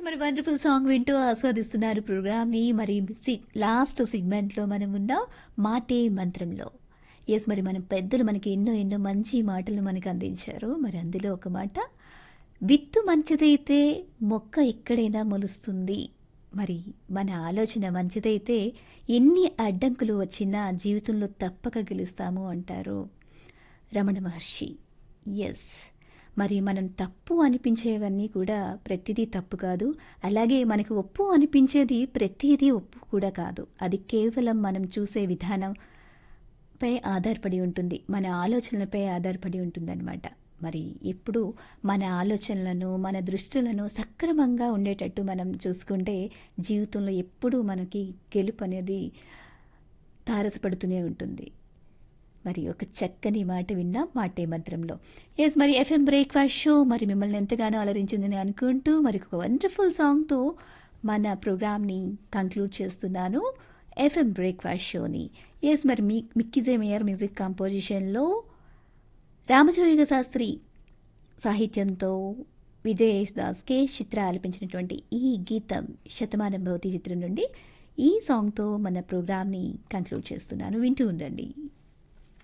మరి wonderful song వింటూ ఆస్వాదిస్తున్నారు ప్రోగ్రామ్ని మరి సి- లాస్ట్ సెగ్మెంట్లో మనం ఉన్న మాటే మంత్రంలో ఎస్ మరి మన పెద్దలు మనకి ఎన్నో ఎన్నో మంచి మాటలు మనకు అందించారు మరి అందులో ఒక మాట విత్తు మంచిదైతే మొక్క ఎక్కడైనా మొలుస్తుంది మరి మన ఆలోచన మంచిదైతే ఎన్ని అడ్డంకులు వచ్చినా జీవితంలో తప్పక గెలుస్తాము అంటారు రమణ మహర్షి ఎస్ మరి మనం తప్పు అనిపించేవన్నీ కూడా ప్రతిదీ తప్పు కాదు అలాగే మనకు ఒప్పు అనిపించేది ప్రతిదీ ఒప్పు కూడా కాదు అది కేవలం మనం చూసే విధానం పై ఆధారపడి ఉంటుంది మన ఆలోచనలపై ఆధారపడి ఉంటుందన్నమాట మరి ఎప్పుడు మన ఆలోచనలను మన దృష్టిలను సక్రమంగా ఉండేటట్టు మనం చూసుకుంటే జీవితంలో ఎప్పుడూ మనకి గెలుపు అనేది తారసపడుతూనే ఉంటుంది మరి ఒక చక్కని మాట విన్నా మాటే మంత్రంలో ఎస్ మరి ఎఫ్ఎం బ్రేక్ఫాస్ట్ షో మరి మిమ్మల్ని ఎంతగానో అలరించిందని అనుకుంటూ మరి ఒక వండర్ఫుల్ సాంగ్తో మన ప్రోగ్రామ్ని కంక్లూడ్ చేస్తున్నాను ఎఫ్ఎం బ్రేక్ఫాస్ట్ షోని ఎస్ మరి మీ మిక్కిజే మేయర్ మ్యూజిక్ కంపోజిషన్లో రామజోయిగ శాస్త్రి సాహిత్యంతో విజయేష్ దాస్ కే చిత్ర ఆలపించినటువంటి ఈ గీతం శతమానం భవతి చిత్రం నుండి ఈ సాంగ్తో మన ప్రోగ్రామ్ని కంక్లూడ్ చేస్తున్నాను వింటూ ఉండండి